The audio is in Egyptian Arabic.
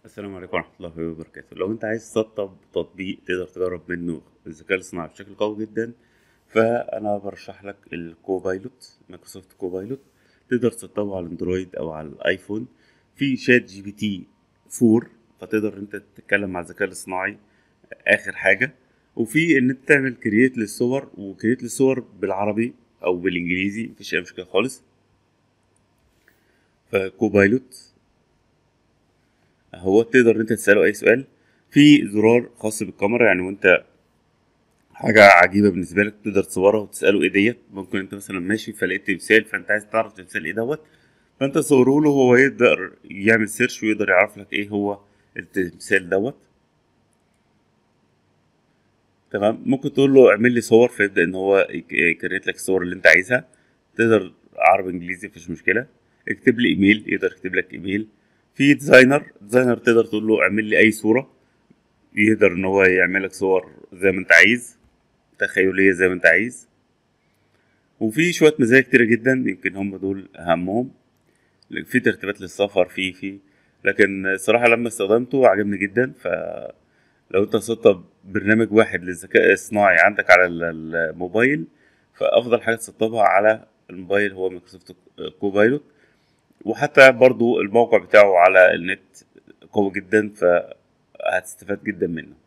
السلام عليكم ورحمة الله وبركاته لو انت عايز تسطب تطبيق تقدر تجرب منه الذكاء الاصطناعي بشكل قوي جدا فانا برشح لك الكوبايلوت مايكروسوفت كوبايلوت تقدر تسطبه على الاندرويد او على الايفون في شات جي بي تي 4 فتقدر انت تتكلم مع الذكاء الاصطناعي اخر حاجة وفي ان انت تعمل كرييت للصور وكرييت للصور بالعربي او بالانجليزي مفيش اي مشكلة خالص فكوبايلوت هو تقدر انت تسأله اي سؤال في زرار خاص بالكاميرا يعني وانت حاجة عجيبة بالنسبة لك تقدر تصورها وتسأله ايه ديت ممكن انت مثلا ماشي فلقيت تمثال فانت عايز تعرف تمثال ايه دوت فانت تصوره له هو يقدر يعمل سيرش ويقدر يعرف لك ايه هو التمثال دوت تمام ممكن تقول له اعمل لي صور فيبدأ ان هو يكريت لك الصور اللي انت عايزها تقدر عربي انجليزي مفيش مشكلة اكتب لي ايميل يقدر يكتب لك ايميل في ديزاينر ديزاينر تقدر تقول له اعمل لي اي صورة يقدر ان هو يعمل لك صور زي ما انت عايز تخيلية زي ما انت عايز وفي شوية مزايا كتيرة جدا يمكن هم دول اهمهم في ترتيبات للسفر في في لكن الصراحة لما استخدمته عجبني جدا ف لو انت سطب برنامج واحد للذكاء الصناعي عندك على الموبايل فافضل حاجة تسطبها على الموبايل هو مايكروسوفت كوبايلوت وحتى برضو الموقع بتاعه على النت قوي جدا فهتستفاد جدا منه